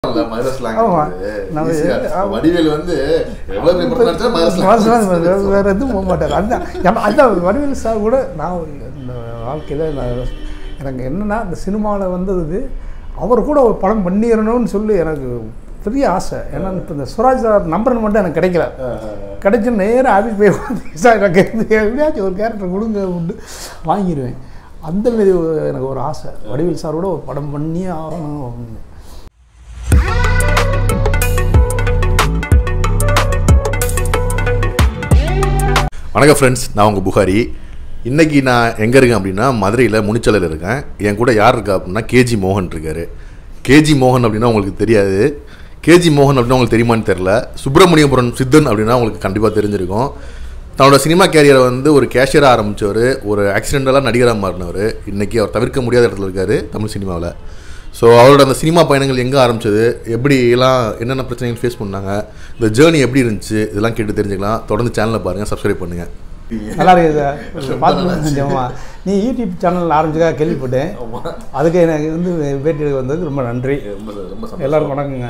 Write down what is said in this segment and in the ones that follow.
இல்ல, மதுரை slang ஆமா. இருக்குது. நம்ம Easy-ஆ. ஆமா. வடிவேல் வந்து எவ்வளவு பெரிய படம் நடிச்சாலும் மதுரை slang மாசம் வேற- வேற எதுவும் போக மாட்டார் அதுதான் நம்ம- அதான் வடிவேல் சார் கூட நான் இந்த வாழ்க்கையில் நான் எனக்கு என்னென்னா இந்த சினிமாவில் வந்தது அவர் கூட ஒரு படம் பண்ணிடணும்னு சொல்லி எனக்கு பெரிய ஆசை ஏன்னா இப்போ இந்த சுராஜ் சார் நம்பர் மட்டும் எனக்கு கிடைக்கல கிடைச்ச நேரம் ஆஃபீஸ் போய் உட்காந்து சார் எனக்கு இந்த எப்படியாச்சும் ஒரு கேரக்டர் கொடுங்க அப்படின்னு வாங்கிடுவேன் அந்த மாரி ஒரு- எனக்கு ஒரு ஆசை வடிவேல் சாரோட ஒரு படம் பண்ணியே ஆகணும் அப்படின்னு வணக்கம் ஃப்ரெண்ட்ஸ் நான் உங்கள் புகாரி இன்னைக்கு நான் எங்கே இருக்கேன் அப்படின்னா மதுரையில் முனிச்சலையில் இருக்கேன் என் கூட யார் இருக்கா அப்படின்னா கேஜி மோகன் இருக்காரு கேஜி மோகன் அப்படின்னா உங்களுக்கு தெரியாது கேஜி மோகன் அப்படின்னா உங்களுக்கு தெரியுமான்னு தெரில சுப்பிரமணியபுரம் சித்தன் அப்படின்னா உங்களுக்கு கண்டிப்பாக தெரிஞ்சிருக்கும் தன்னோட சினிமா கேரியரை வந்து ஒரு கேஷியராக ஆரம்பித்தவர் ஒரு ஆக்சிடென்டலாக நடிகராக மாறினவர் இன்றைக்கி அவர் தவிர்க்க முடியாத இடத்துல இருக்கார் தமிழ் சினிமாவில் ஸோ அவரோட அந்த சினிமா பயணங்கள் எங்கே ஆரம்பிச்சது எப்படி எல்லாம் என்னென்ன பிரச்சனைகள் ஃபேஸ் பண்ணாங்க இந்த ஜேர்னி எப்படி இருந்துச்சு இதெல்லாம் கேட்டு தெரிஞ்சுக்கலாம் தொடர்ந்து சேனலை பாருங்கள் சப்ஸ்கிரைப் பண்ணுங்கள் நல்லா இருக்குது சார் பார்த்து கொஞ்சமா நீ யூடியூப் சேனல் ஆரம்பிச்சதாக கேள்விப்பட்டேன் அதுக்கு எனக்கு வந்து பேட்டி எடுக்க வந்ததுக்கு ரொம்ப நன்றி ரொம்ப ரொம்ப எல்லாருக்கும் வணக்கங்க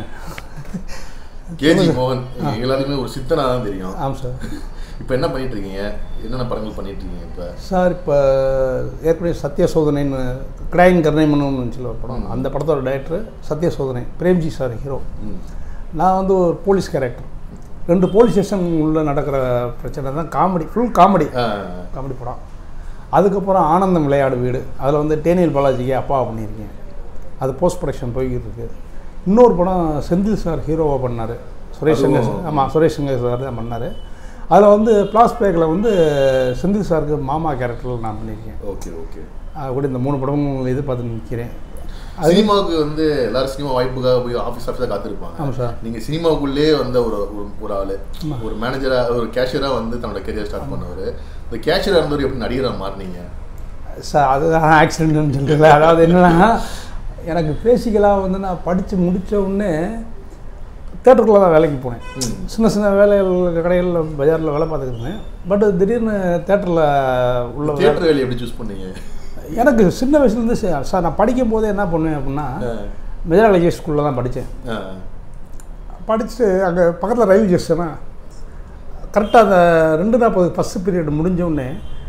கேஜி மோகன் எங்க எல்லாத்துக்குமே ஒரு சித்தனா தான் தெரியும் ஆமாம் சார் இப்போ என்ன பண்ணிட்டு இருக்கீங்க என்னென்ன படங்கள் பண்ணிட்டு இருக்கீங்க இப்போ சார் இப்போ ஏற்கனவே சத்ய சோதனைன்னு கிரைம் கருணைமனுன்னு சொல்லி ஒரு படம் அந்த படத்தோட டைரக்டர் சத்ய சோதனை பிரேம்ஜி சார் ஹீரோ நான் வந்து ஒரு போலீஸ் கேரக்டர் ரெண்டு போலீஸ் ஸ்டேஷன் உள்ள நடக்கிற பிரச்சனை தான் காமெடி ஃபுல் காமெடி காமெடி படம் அதுக்கப்புறம் ஆனந்தம் விளையாடு வீடு அதில் வந்து டேனியல் பாலாஜிக்கு அப்பா பண்ணியிருக்கேன் அது போஸ்ட் ப்ரொடக்ஷன் போய்கிட்டு இருக்கு இன்னொரு படம் செந்தில் சார் ஹீரோவாக பண்ணார் சுரேஷ் சங்கர் சார் ஆமாம் சுரேஷ் சங்கர் சார் தான் பண்ணார் அதில் வந்து பிளாஸ்பேக்கில் வந்து செந்தில் சாருக்கு மாமா கேரக்டரில் நான் பண்ணியிருக்கேன் ஓகே ஓகே அது கூட இந்த மூணு படமும் எதிர்பார்த்து நிற்கிறேன் சினிமாவுக்கு வந்து எல்லாரும் சினிமா வாய்ப்புக்காக போய் ஆஃபீஸ் ஆஃபீஸாக காத்திருப்பாங்க ஆமாம் சார் நீங்கள் சினிமாவுக்குள்ளே வந்த ஒரு ஒரு- ஒரு ஆள் ஒரு மேனேஜராக ஒரு கேஷியராக வந்து தன்னோட கெரியர் ஸ்டார்ட் பண்ணவர் இந்த கேஷியராக இருந்தவர் எப்படி நடிகராக மாறினீங்க சார் அதுதான் ஆக்சிடென்ட்னு சொல்லிட்டு அதாவது என்னன்னா எனக்கு பேசிக்கலாக வந்து நான் படித்து முடித்த உடனே தேட்டருக்குள்ளே தான் வேலைக்கு போனேன் சின்ன சின்ன வேலைகள் கடைகளில் பஜாரில் வேலை பார்த்துக்கிட்டு இருந்தேன் பட் திடீர்னு தேட்டரில் உள்ள வேலை- தியேட்டர் வேலையை எப்படி சூஸ் பண்ணீங்க எனக்கு சின்ன வயசுலேருந்து சார் நான் படிக்கும் போதே என்ன பண்ணுவேன் அப்படின்னா மெஜரா காலேஜ் ஸ்கூலில் தான் படித்தேன் ஆ. படிச்சுட்டு அங்கே பக்கத்தில் ரயில்வே ஸ்டேஷனா கரெக்டாக அந்த ரெண்டு நாற்பது ஃபஸ்ட்டு பீரியட் முடிஞ்ச உடனே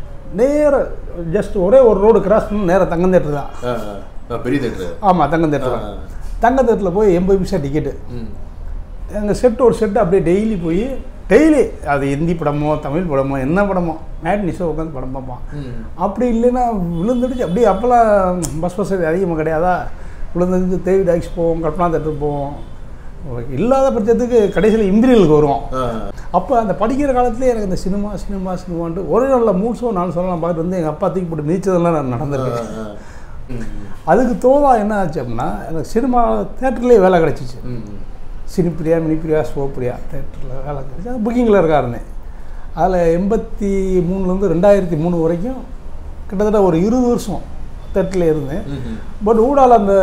நேராக ஜஸ்ட் ஒரே ஒரு ரோடு கிராஸ் பண்ணி நேராக தங்கம் தேட்டர் தான் ஆ, ஆ. பெரிய தேட்டர் ஆமாம் தங்கம் தேட்டர் தான் தங்க தேட்டரில் போய் எண்பது பைசா டிக்கெட்டு ம் எங்கள் செட்டு ஒரு செட்டு அப்படியே டெய்லி போய் டெய்லி அது ஹிந்தி படமோ தமிழ் படமோ என்ன படமோ மேட்னிஸோ உட்காந்து படம் பார்ப்பான் ம் அப்படி இல்லைன்னா விழுந்துடுச்சு அப்படியே அப்போல்லாம் பஸ் வசதி அதிகமாக கிடையாதா விழுந்துடுச்சு தேவி டாக்ஸ் போவோம் கல்பனா தேட்டருக்கு போவோம் இல்லாத பட்சத்துக்கு கடைசியில் இம்பீரியலுக்கு வருவோம் ஆ. அப்போ அந்த படிக்கிற காலத்துலேயே எனக்கு இந்த சினிமா சினிமா சினிமான்ட்டு ஒரு நாளில் மூணு ஷோ நாலு ஷோ நான் பார்த்துட்டு வந்து எங்கள் அப்பா தூக்கி போட்டு மிதிச்சதெல்லாம் நான் நடந்திருக்கு ஆ. ம். அதுக்கு தோவா என்ன ஆச்சு அப்படின்னா எனக்கு சினிமா தேட்டர்லேயே வேலை கிடச்சிச்சு ம். சினிப்பிரியா மினிப்பிரியா சோப்பிரியா தேட்டரில் வேலை கிடச்சி அது புக்கிங்கில் இருக்காருன்னு அதில் எண்பத்தி மூணுலேருந்து ரெண்டாயிரத்தி மூணு வரைக்கும் கிட்டத்தட்ட ஒரு இருபது வருஷம் தேட்டரில் இருந்தேன் ம். பட் ஊடால அந்த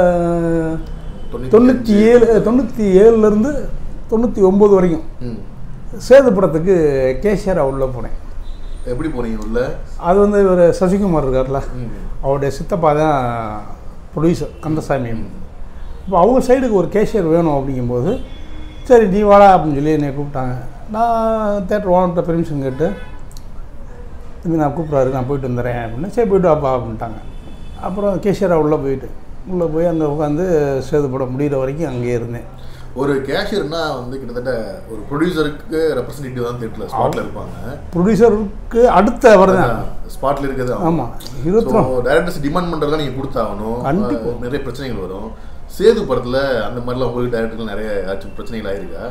தொண்ணூற்றி ஏழு தொண்ணூற்றி ஏழுலேருந்து தொண்ணூற்றி ஒம்பது வரைக்கும் ம். சேது படத்துக்கு கேஷியராக உள்ளே போனேன் எப்படி போனீங்க உள்ள அது வந்து ஒரு சசிகுமார் இருக்கார்ல ம். அவருடைய சித்தப்பா தான் ப்ரொடியூசர் கந்தசாமி இப்போ அவங்க சைடுக்கு ஒரு கேஷியர் வேணும் அப்படிங்கும்போது சரி நீ வாடா அப்படின்னு சொல்லி என்னை கூப்பிட்டாங்க நான் தேட்டர் ஓனர்கிட்ட பெர்மிஷன் கேட்டு தம்பி நான் கூப்பிட்றாரு நான் போயிட்டு வந்துடுறேன் அப்படின்னு சரி போயிட்டு வாப்பா அப்படின்ட்டாங்க அப்புறம் கேஷியராக உள்ளே போயிட்டு உள்ளே போய் அங்கே உட்காந்து சேது படம் முடிகிற வரைக்கும் அங்கேயே இருந்தேன் ஒரு கேஷியர்னா வந்து கிட்டத்தட்ட ஒரு ப்ரொடியூசருக்கு ரெப்ரசன்டேட்டிவ் தான் தேட்டர்ல ஸ்பாட்ல இருப்பாங்க ப்ரொடியூசருக்கு அடுத்த அவர் தான் ஸ்பாட்ல இருக்கிறது ஆமாம் இருபத்தி டேரக்டர்ஸ் டிமாண்ட் பண்றதா நீங்க கொடுத்தாகணும் கண்டிப்பா. அஹ் நிறைய பிரச்சனைகள் வரும் சேது படத்துல அந்த மாதிரிலாம் உங்களுக்கு டேரக்டர்கள் நிறைய ஏதாச்சும் பிரச்சனைகள் ஆயிருக்கா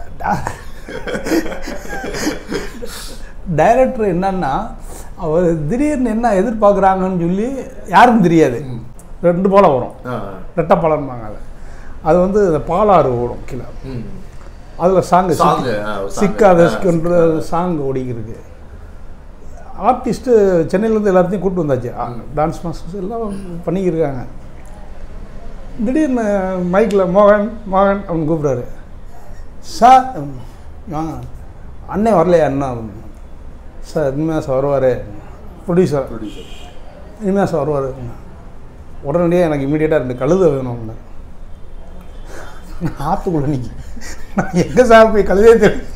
டைரக்டர் என்னன்னா அவர் திடீர்னு என்ன எதிர்பார்க்குறாங்கன்னு சொல்லி யாருக்கும் தெரியாது ரெண்டு பாலம் வரும் ஆ. ரெட்டை பாலம்பாங்க அது அது வந்து இந்த பாலாறு ஓடும் கீழே ம். அதில் சாங்கு Song, ஆ, ஒரு song. சிக்காத ஆ, சிக்கன்ற சாங் ஓடிக்கிருக்கு ஆர்டிஸ்ட்டு சென்னையிலேருந்து எல்லாத்தையும் கூப்பிட்டு வந்தாச்சு டான்ஸ் மாஸ்டர்ஸ் எல்லாம் பண்ணிக்கிருக்காங்க திடீர்னு மைக்கில் மோகன் மோகன் அப்படின்னு கூப்பிட்றாரு சார் வாங்க அண்ணன் வரலையா அண்ணா அப்படின்னு. சார் இனிமேல் சார் வருவார் ப்ரொடியூசர் Producer. இனிமேல் சார் வருவார் உடனடியாக எனக்கு இமீடியட்டாக ரெண்டு கழுதை வேணும் அப்படின்னாரு ஆற்றுக்குள்ள நிற்க நான் எங்கே சார் போய் கழுதே தெரியும்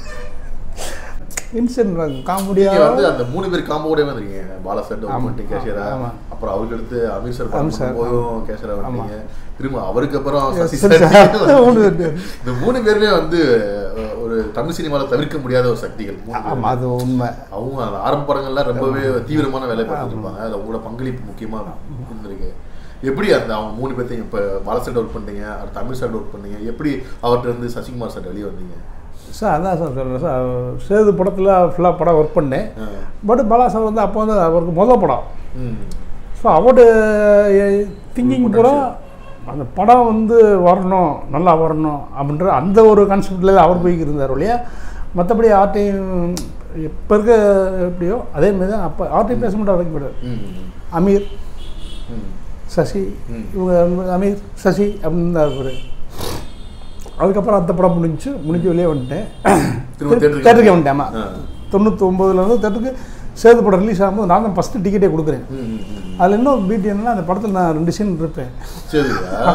இன்சிடென்ட் நீங்க காமெடியாக வந்து அந்த மூணு பேர் காம்போடே வந்திருக்கீங்க பாலா சார் ஆமா, பண்ணிட்டு கேஷியரா ஆமா. அப்புறம் அவருக்கு அடுத்து அமீர் சார் அமீர் சார், போதும் கேஷியரா வந்தீங்க திரும்ப அவருக்கு அப்புறம் சசி சசி சார் சார், வந்தீங்க. மூணு பேர். இந்த மூணு பேருமே வந்து அஹ், ஒரு தமிழ் சினிமாவில் தவிர்க்க முடியாத ஒரு சக்திகள் மூணு பேரும். ஆமாம் அது உண்மை அவங்க அந்த ஆரம்ப படங்கள்லாம் ரொம்பவே தீவிரமான வேலை பார்த்துட்டு இருப்பாங்க அதில் உங்களோட பங்களிப்பு முக்கியமாக இருந்திருக்கு எப்படி அந்த அவங்க மூணு பேர்த்தையும் இப்போ பாலசெட் ஒர்க் பண்ணீங்க அடுத்து தமிழ் சார் ஒர்க் பண்ணீங்க எப்படி அவர்கிட்ட இருந்து சசிகுமார் சார் வெளியே வந்தீங்க சார் அதான் சார் சொல்கிறேன் சார் சேது படத்தில் ஃபுல்லாக படம் ஒர்க் பண்ணேன் ஆ. பட் பாலா சார் வந்து அப்போ வந்து அவருக்கு முதல் படம் ம் ஸோ அவரோட திங்கிங் பூரா அந்த படம் வந்து வரணும் நல்லா வரணும் அப்படின்ற அந்த ஒரு கான்செப்டில் அவர் போய் இருந்தார் இல்லையா மற்றபடி ஆர்ட்டையும் இப்போ இருக்க எப்படியோ அதே மாதிரி தான் அப்போ ஆர்ட்டையும் பேச மாட்டார் வரைக்கும் போயிடார் ம் அமீர் ம் சசி ம். இவங்க வந்து அமீர் சசி அப்படின்னு தான் இருப்பார் அதுக்கப்புறம் அந்த படம் முடிஞ்சு முடிஞ்சு வெளியே வந்துட்டேன் திரும்ப தேட்டருக்கு தேட்டருக்கே வந்துட்டேன் ஆமாம் ஆ. தொண்ணூற்றி ஒம்போதுலேருந்து தேட்டருக்கு சேது படம் ரிலீஸ் ஆகும்போது நான் தான் ஃபஸ்ட்டு டிக்கெட்டே கொடுக்குறேன் ம், ம், ம். அதில் இன்னும் பீட் என்னன்னா அந்த படத்தில் நான் ரெண்டு சீன் இருப்பேன் சரிங்களா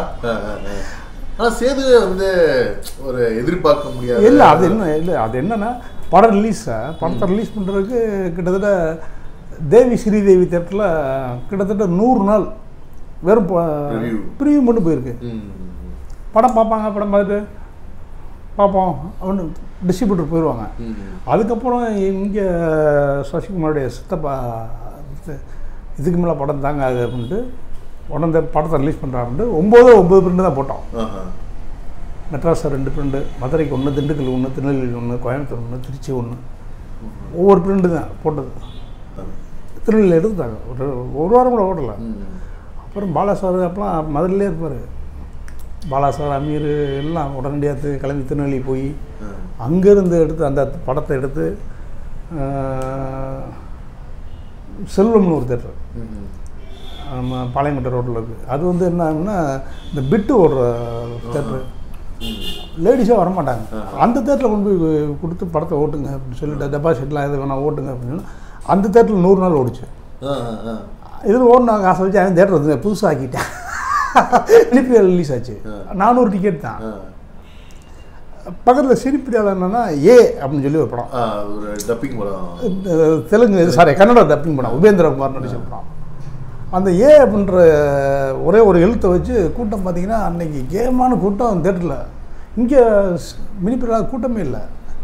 ஆனால் சேது வந்து ஒரு எதிர்பார்க்க முடியாது இல்லை அது என்ன இல்லை அது என்னன்னா படம் ரிலீஸை படத்தை ரிலீஸ் பண்ணுறதுக்கு கிட்டத்தட்ட தேவி ஸ்ரீதேவி தேட்டரில் கிட்டத்தட்ட நூறு நாள் வெறும் Review. ப்ரிவியூ மட்டும் போயிருக்கு ம், ம், ம். படம் பார்ப்பாங்க படம் பார்த்துட்டு பார்ப்போம் அப்படின்னு டிஸ்ட்ரிபியூட்டர் போயிடுவாங்க ம், அதுக்கப்புறம் இங்கே சசிகுமாருடைய சித்தப்பா இது- இதுக்கு மேலே படம் தாங்க அது அப்படின்ட்டு உடனே இந்த படத்தை ரிலீஸ் பண்ணுறாருன்ட்டு ஒம்பது ஒம்பது பிரிண்ட் தான் போட்டோம் ஆஹா. மெட்ராஸில் ரெண்டு பிரிண்டு மதுரைக்கு ஒன்று திண்டுக்கல் ஒன்று திருநெல்வேலி ஒன்று கோயம்புத்தூர் ஒன்று திருச்சி ஒன்று ஒவ்வொரு பிரிண்டு தான் போட்டது திருநெல்வேலி எடுத்துட்டாங்க ஒரு ஒரு வாரம் கூட ஓடலை ம். அப்புறம் பாலா சார் அப்பலாம் மதுரையிலே இருப்பார் பாலா சார் அமீர் எல்லாம் உடனடியாக கிளம்பி திருநெல்வேலி போய் ஆ. அங்கேருந்து எடுத்து அந்த படத்தை எடுத்து ஆஹ், செல்வம்னு ஒரு தேட்டர் ம், ம். நம்ம பாளையங்கோட்டை ரோட்டில் இருக்குது அது வந்து என்ன ஆகும்னா இந்த பிட்டு ஓடுற தேட்டரு ம். லேடிஸாக வரமாட்டாங்க அந்த தேட்டரில் கொண்டு போய் கொடுத்து படத்தை ஓட்டுங்க அப்படின்னு சொல்லிட்டு டெபாசிட்லாம் எது வேணால் ஓட்டுங்க அப்படின்னு சொன்னா, அந்த தேட்டரில் நூறு நாள் ஓடிச்சு ஆ, ஆ, ஆ. இதில் ஓடினாங்க ஆசை வச்சு அவன் தேட்டர் வந்து புதுசாக ஆக்கிட்டேன் சினிப்பிரியா ரிலீஸ் ஆச்சு நானூறு டிக்கெட் தான் ஆ. பக்கத்தில் சினிப்பிரியாவில் என்னென்னா ஏ அப்படின்னு சொல்லி ஒரு படம் ஆ, ஒரு டப்பிங் படம் அஹ் தெலுங்கு சாரி கன்னட டப்பிங் படம் உபேந்திரகுமார் நடிச்ச படம் அந்த ஏ அப்படின்ற ஒரே ஒரு எழுத்தை வச்சு கூட்டம் பார்த்தீங்கன்னா அன்னைக்கு கேமான கூட்டம் தேட்டரில் இங்கே மினிப்பிரியா கூட்டமே இல்லை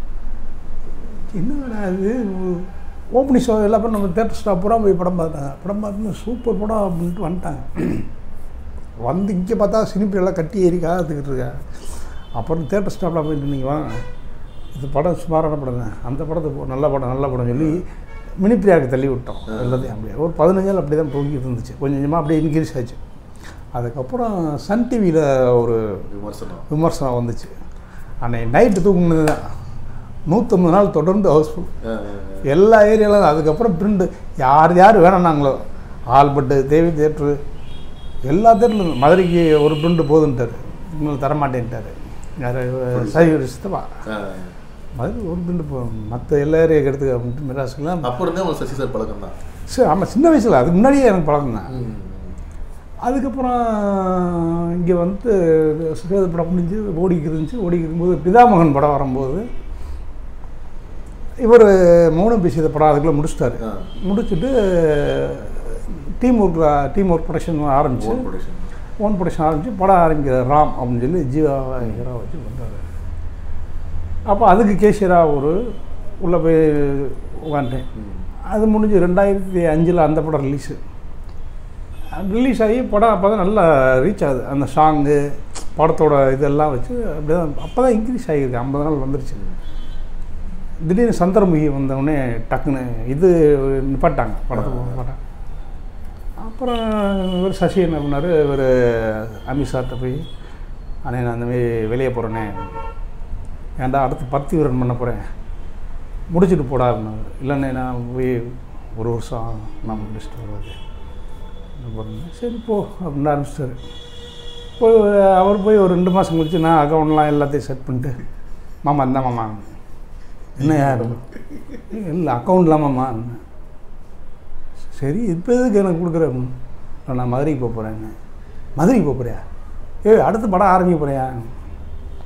என்னடா இது ஓப்பனிங் ஷோ எல்லா பேரும் நம்ம தேட்டர் ஸ்டாப் பூரா போய் படம் பார்த்தாங்க படம் பார்த்து சூப்பர் படம் அப்படின்ட்டு வந்துட்டாங்க வந்து இங்கே பார்த்தா சினிப்பிரியெல்லாம் கட்டி ஏறி காத்துக்கிட்டு இருக்கா அப்புறம் தேட்டர் ஸ்டாப்பில் போயிட்டு நீங்கள் வாங்க இது படம் சுமாரான படம் தான் அந்த படத்தை போ நல்ல படம் நல்ல படம் சொல்லி மினிப்பிரியாவுக்கு தள்ளி விட்டோம் எல்லாத்தையும் அப்படியே ஒரு பதினஞ்சு நாள் அப்படியே தான் போய்கிட்டு இருந்துச்சு கொஞ்சம் கொஞ்சமாக அப்படியே இன்க்ரீஸ் ஆச்சு அதுக்கப்புறம் சன் டிவியில் ஒரு விமர்சனம் விமர்சனம் வந்துச்சு அன்னைக்கு நைட்டு தூங்குனது தான் நூற்றம்பது நாள் தொடர்ந்து ஹவுஸ்ஃபுல் ஆ, ஆ, ஆ. எல்லா ஏரியாவிலும் அதுக்கப்புறம் பிரிண்டு யார் யார் வேணாம்னாங்களோ ஆல்பட்டு தேவி தேட்ரு எல்லா தேட்டரும் மதுரைக்கு ஒரு பிரிண்டு போதுன்ட்டார் இன்னும் தரமாட்டேன்ட்டார் யார் சரி சித்தப்பா ஆ. மதுரை ஒரு பிரிண்டு போ மற்ற எல்லா ஏரியாவுக்கு எடுத்துக்க அப்படின்ட்டு மிராசுக்கெல்லாம் அப்போ இருந்தே உங்களுக்கு சசி சார் பழக்கம் தான் சரி ஆமாம் சின்ன வயசில் அதுக்கு முன்னாடியே எனக்கு பழக்கம் தான் ம். அதுக்கப்புறம் இங்கே வந்து சேது படம் முடிஞ்சு ஓடிக்கிட்டு இருந்துச்சு ஓடிக்கிட்டு இருக்கும்போது பிதாமகன் படம் வரும்போது இவர் மௌனம் பேசியத படம் அதுக்குள்ளே முடிச்சிட்டாரு ஆ. முடிச்சுட்டு team work team work production ஆரம்பிச்சு ஓன் ப்ரொடக்ஷன் ஓன் ப்ரொடக்ஷன் ஆரம்பிச்சு படம் ஆரம்பிக்கிற ராம் அப்படின்னு சொல்லி ஜீவாவை ஹீரோ வச்சு பண்ணுறாரு அப்போ அதுக்கு கேஷியரா ஒரு உள்ளே போய் உட்காந்துட்டேன் அது முடிஞ்சு ரெண்டாயிரத்தி அஞ்சில் அந்த படம் ரிலீஸு ரிலீஸ் ஆகி படம் அப்போ தான் நல்லா ரீச் ஆகுது அந்த சாங்கு படத்தோட இதெல்லாம் வச்சு அப்படியே தான் அப்போ தான் இன்க்ரீஸ் ஆகியிருக்கு ஐம்பது நாள் வந்துருச்சு திடீர்னு சந்திரமுகி வந்தவுடனே டக்குன்னு இது நிப்பாட்டாங்க படத்தை நிப்பாட்டாங்க அப்புறம் இவர் சசி என்ன பண்ணார் இவர் அமித்ஷாட்ட போய் அண்ணே நான் அந்தமாரி வெளியே போகிறேனே ஏன்டா அடுத்து பருத்தி வீரன் பண்ண போகிறேன் முடிச்சுட்டு போடா அப்படின்னாரு இல்லைண்ணே நான் போய் ஒரு வருஷம் நான் முடிச்சுட்டு வருவது என்ன பண்ணேன் சரி போ அப்படின்னு ஆரம்பிச்சிட்டாரு போய் அவர் போய் ஒரு ரெண்டு மாதம் கழிச்சு நான் அக்கௌண்ட்லாம் எல்லாத்தையும் செட் பண்ணிட்டு மாமா இந்த மாமா என்ன யார் இல்லை அக்கௌண்ட்லாம் மாமா சரி இப்போ எதுக்கு எனக்கு கொடுக்குற அப்படின்னு. நான் மதுரைக்கு போக போகிறேன்னு மதுரைக்கு போக போறியா ஏய் அடுத்த படம் ஆரம்பிக்க போறியா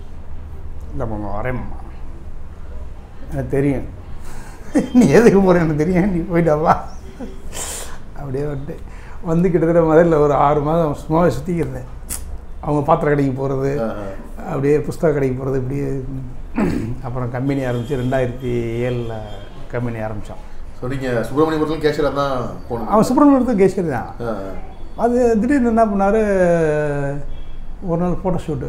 இந்த மாமா வரேம்மா எனக்கு தெரியும் நீ எதுக்கு போகிற எனக்கு தெரியும் நீ போயிட்டாவா அப்படியே வந்துட்டு வந்து கிட்டத்தட்ட முதல்ல ஒரு ஆறு மாதம் சும்மாவே சுற்றிக்கிறேன் அவங்க பாத்திர கடைக்கு போகிறது அப்படியே புஸ்தக கடைக்கு போகிறது இப்படியே அப்புறம் கம்பெனி ஆரம்பித்து ரெண்டாயிரத்தி ஏழில் கம்பெனி ஆரம்பித்தோம் ஸோ நீங்கள் சுப்பிரமணியபுரத்தில் கேஷியராக தான் போகணும் அவன் சுப்பிரமணியத்துக்கு கேஷியர் தான் அது திடீர்னு என்ன பண்ணார் ஒரு நாள் ஃபோட்டோ ஷூட்டு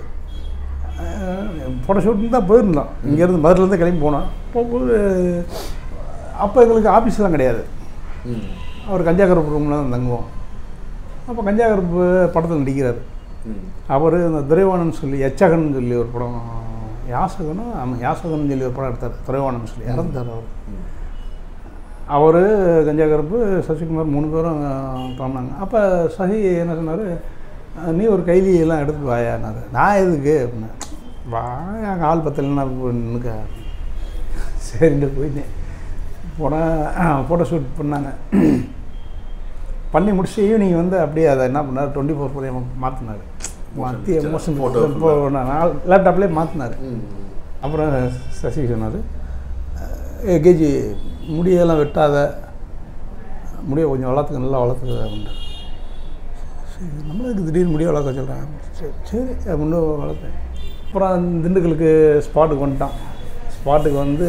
ஃபோட்டோ ஷூட்டுன்னு தான் போயிருந்தோம் இங்கேருந்து மதுரிலேருந்து கிளம்பி போனோம் போகும்போது அப்போ எங்களுக்கு ஆஃபீஸ்லாம் கிடையாது ம் அவர் கஞ்சாகருப்பு ரூமில் தான் தங்குவோம் அப்போ கஞ்சாகருப்பு படத்தில் நடிக்கிறார் ம் அவர் இந்த துரைவாணன் சொல்லி எச்சகன் சொல்லி ஒரு படம் யாசகனும் ஆமாம் யாசகன் சொல்லி ஒரு படம் எடுத்தார் துரைவாணன் சொல்லி இறந்தார் அவர் அவர் கஞ்சாகருப்பு சசிகுமார் மூணு பேரும் பண்ணாங்க அப்போ சசி என்ன சொன்னார் நீ ஒரு கைலி எல்லாம் எடுத்துட்டு வாயானார் நான் எதுக்கு அப்படின்னேன் வா எங்கள் ஆள் பத்தலைன்னா நின்னுக்க சரின்ட்டு போயிட்டேன் போனால் ஃபோட்டோ ஷூட் பண்ணாங்க பண்ணி முடிச்சு ஈவினிங் வந்து அப்படியே அதை என்ன பண்ணார் டுவெண்ட்டி ஃபோர் ஃபோர் மாற்றினார் மாற்றி மோஷன் Photo ஃபோட்டோ நாள் லேப்டாப்லேயே மாற்றினார் ம் அப்புறம் சசி சொன்னார் ஏ கேஜி முடியெல்லாம் வெட்டாத முடியை கொஞ்சம் வளர்த்துக்க நல்லா வளர்த்துக்க அப்படின்ட்டு சரி நம்மளுக்கு திடீர்னு முடிய வளர்க்க சொல்கிறேன் சரி சரி அப்படின்னு வளர்த்தேன் அப்புறம் திண்டுக்கலுக்கு ஸ்பாட்டுக்கு வந்துட்டான் ஸ்பாட்டுக்கு வந்து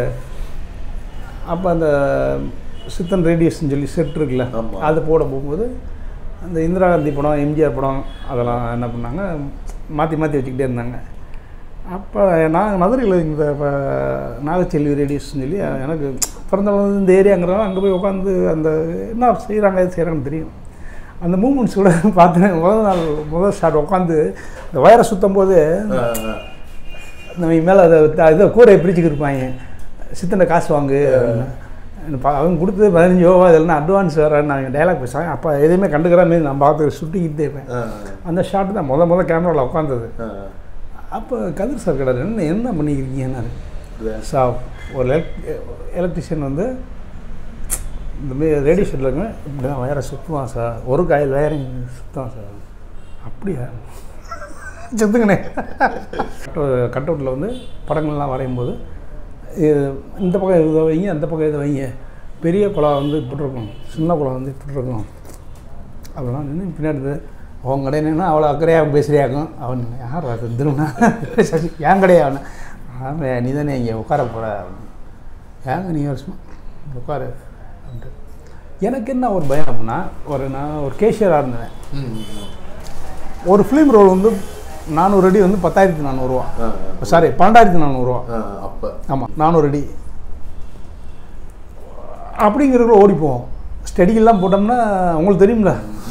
அப்போ அந்த சித்தன் ரேடியஸ்ன்னு சொல்லி செட் இருக்குல்ல ஆமா. அது போட போகும்போது அந்த இந்திரா காந்தி படம் எம்ஜிஆர் படம் அதெல்லாம் என்ன பண்ணாங்க மாற்றி மாற்றி வச்சுக்கிட்டே இருந்தாங்க அப்போ நான் மதுரையில் இந்த இப்போ நாகச்செல்வி ரேடியஸ்ன்னு சொல்லி எனக்கு பிறந்த வளர்ந்த இந்த ஏரியாங்கிறதால அங்கே போய் உட்காந்து அந்த என்ன செய்கிறாங்க எது செய்கிறாங்கன்னு தெரியும் அந்த மூமெண்ட்ஸ் கூட பார்த்தேன் முதல் நாள் முதல் ஷாட் உட்காந்து இந்த வயரை சுற்றும் போது நம்ம மேலே அதை த- இதை கூரையை பிரிச்சுக்கு இருப்பாங்க சித்தனை காசு வாங்கு அப்படின்னு. பா- அவங்க கொடுத்தது பதினஞ்சு ரூபா இதெல்லாம் அட்வான்ஸ் வேறு நான் டைலாக் பேசுகிறேன் அப்போ எதையுமே கண்டுக்கிற மாதிரி நான் பார்த்து சுட்டிக்கிட்டே இருப்பேன் அந்த ஷாட் தான் முத முத கேமராவில் உட்காந்தது அப்போ கதிர் சார் கடை என்ன என்ன பண்ணிக்கிறீங்கன்னாரு சார் ஒரு எலக்ட் எலக்ட்ரிஷியன் வந்து இந்த மாதிரி ரேடியோ ஷெட்டில் இருங்க இப்படி தான் வயரை சுற்றுவான் சார் ஒரு காயில் வயரிங் சுற்றுவான் சார் அப்படியா செத்துங்கண்ணே கட் அவுட்டில் வந்து படங்கள்லாம் வரையும்போது இது இந்த பக்கம் இதை வைங்க அந்த பக்கம் இதை வைங்க பெரிய குளம் வந்து இப்படி இருக்கும் சின்ன குளம் வந்து இப்படி இருக்கும் அதெல்லாம் நின்று பின்னாடி இருந்து, உன் கடையினா அவ்வளோ அக்கறையாக பேசுறியாக்கும் அவன் யார் அது திரும்பினா சசி என் கடையா அவனை ஆமாம் நீ தானே இங்கே உட்கார போகிற ஏங்க நீ வருஷமா உட்காரு அப்படின்ட்டு எனக்கு என்ன ஒரு பயம் அப்படின்னா ஒரு நான் ஒரு கேஷியராக இருந்தேன் ஒரு ஃபிலிம் ரோல் வந்து நானூறு அடி வந்து பத்தாயிரத்தி நானூறுரூவா சாரி பன்னெண்டாயிரத்தி நானூறுரூவா அப்போ ஆமாம் நானூறு அடி அப்படிங்கிறதுல ஓடி போவோம் ஸ்டடியெல்லாம் போட்டோம்னா உங்களுக்கு தெரியும்ல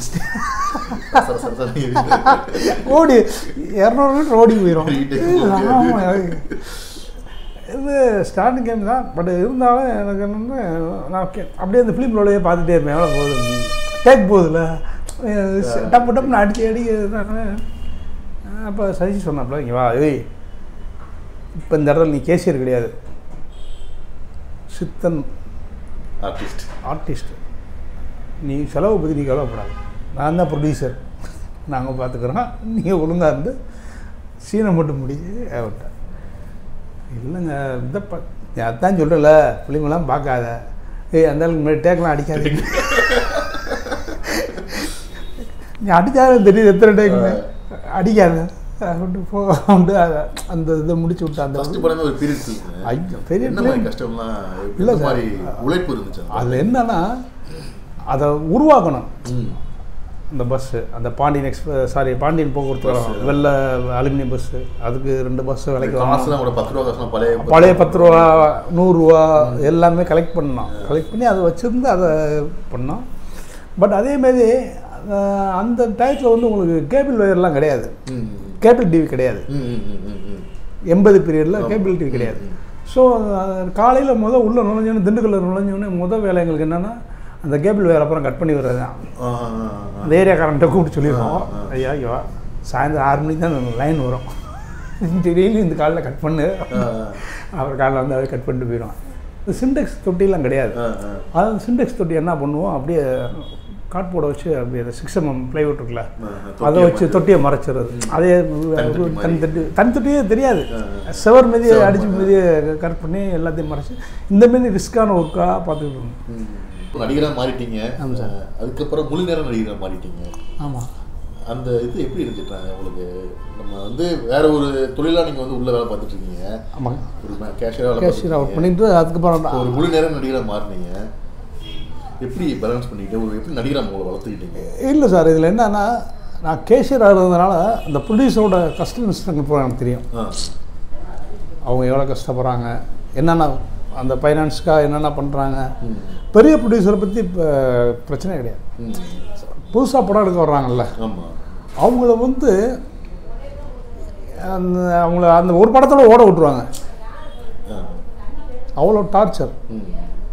ஓடி இரநூறு மீட்டர் ஓடி போயிடும் ஆமாம் இது ஸ்டார்டிங் கேம் தான் பட் இருந்தாலும் எனக்கு என்னென்னா நான் கே- அப்படியே அந்த ஃபிலிம் ரோலையே பார்த்துட்டே இருப்பேன் எவ்வளோ போகுது டேக் போகுதுல்ல அஹ் டப்பு டப்புன்னு அடிச்சு அடிக்க அப்போ சஜி சொன்னாப்புல இங்கே வா ஏய் இப்போ இந்த இடத்துல நீ கேசியர் கிடையாது சித்தன் ஆர்டிஸ்ட் ஆர்டிஸ்ட் நீ செலவு பற்றி நீ கவலைப்படாது நான் தான் ப்ரொடியூசர் நாங்கள் பார்த்துக்குறோம் நீங்கள் ஒழுங்காக இருந்து சீனை மட்டும் முடிச்சு விட்டேன் இல்லைங்க இந்த ப நான் அதான் சொல்கிறல பிள்ளைங்களாம் பார்க்காத ஏய் அந்த ஆளுக்கு முன்னாடி டேக்கெலாம் அடிக்காதீங்க நீ அடித்தாலும் தெரியுது எத்தனை டேக்குன்னு அடிக்காத அப்படின்ட்டு போ அப்படின்ட்டு அதை- அந்த இதை முடிச்சு விட்டு அந்த ஃபர்ஸ்ட் படமே ஒரு பீரியட் ஐயோ, பெரிய என்ன மாதிரி period. கஷ்டம்லாம் இல்ல இல்ல சார். மாதிரி உழைப்பு இருந்துச்சு அந்த அதில் என்னன்னா அதை உருவாக்கணும் ம். அந்த பஸ்ஸு அந்த பாண்டியன் எக்ஸ்பிரஸ் சாரி பாண்டியன் போக்குவரத்து கழகம். வெள்ளை அலுமினியம் பஸ்ஸு அதுக்கு ரெண்டு பஸ்ஸு விலைக்கு வாங்கணும் காசுலாம் கூட பத்து ரூபா காசுலாம் பழைய பழைய பத்து ரூபா நூறுரூவா எல்லாமே கலெக்ட் பண்ணோம் கலெக்ட் பண்ணி அதை வச்சுருந்து அதை பண்ணோம் பட் அதேமாரி அந்த டயத்தில் வந்து உங்களுக்கு கேபிள் ஒயர்லாம் கிடையாது ம். கேபிள் டிவி கிடையாது ம், ம், ம், ம், ம். எண்பது பீரியடில் ஆமா. கேபிள் டிவி கிடையாது ம், ம். ஸோ காலையில் முத உள்ளே நுழைஞ்சோன்னு திண்டுக்கல்ல நுழைஞ்சோடனே முத வேலை எங்களுக்கு என்னென்னா அந்த கேபிள் வேறு அப்புறம் கட் பண்ணி வர்றது தான் ஆ, ஆ, ஆ, ஆ. அந்த ஏரியாக்காரன்ட்ட கூப்பிட்டு சொல்லிடுவோம் ஆ, ஆ. ஐயா ஐயா சாயந்தரம் ஆறு மணிக்கு தான் லைன் வரும் டெய்லி இந்த காலில் கட் பண்ணு ஆ, அப்புறம் காலைல வந்து அதை கட் பண்ணிட்டு போயிடுவான் இந்த சிண்டெக்ஸ் தொட்டிலாம் கிடையாது ஆ, ஆ. அதாவது சிண்டெக்ஸ் தொட்டி என்ன பண்ணுவோம் அப்படியே காட்போர்டை வச்சு அப்படி அந்த சிக்ஸ் எம்எம் ப்ளைவுட் இருக்குல்ல ஆ, அதை தொட்டியை வச்சு மாதிரி. தொட்டியை மறைச்சிடுறது அதே தனி தனி தொட்டி தொட்டி தனி தொட்டியே தெரியாது ஆ. செவர் மீதி செவர் அடிச்சு மீதி கரெக்ட் பண்ணி எல்லாத்தையும் மறைச்சு இந்த மாரி ரிஸ்க்கான ஒர்க்காக பார்த்துக்கிட்டு இருந்தோம் ம். இப்ப நடிகரா மாறிட்டீங்க ஆமா சார். அஹ், அதுக்கப்புறம் முழு நேரம் நடிகரா மாறிட்டீங்க ஆமாம் அந்த இது எப்படி இருந்துட்டாங்க உங்களுக்கு நம்ம வந்து வேற ஒரு தொழிலா நீங்க வந்து உள்ள வேலை பார்த்துட்டு இருக்கீங்க ஆமாங்க ஒரு கேஷியரா வேலை கேஷியர் ஒர்க் பார்த்துட்டு பண்ணிட்டு அதுக்கப்புறம் இருக்கீங்க. ஒரு முழு நேரம் நடிகரா மாறினீங்க எப்படி பேலன்ஸ் பண்ணிட்டு ஒரு எப்படி நடிகரா உங்களை வளர்த்துக்கிட்டீங்க இல்லை சார் இதில் என்னன்னா நான் கேஷியராக இருந்ததுனால அந்த ப்ரொடியூசரோட கஷ்ட நஷ்டங்கள் பூரா எனக்கு தெரியும் ஆ. அவங்க எவ்வளோ கஷ்டப்படுறாங்க என்னென்ன அந்த ஃபைனான்ஸ்க்காக என்னென்ன பண்ணுறாங்க ம். பெரிய ப்ரொடியூசரை பற்றி இப்போ பிரச்சனை கிடையாது ம். புதுசாக படம் எடுக்க வர்றாங்கல்ல ஆமா அவங்கள வந்து அந்த அவங்கள அந்த ஒரு படத்தில் ஓட விட்ருவாங்க ஆ. அவ்வளோ டார்ச்சர் ம்.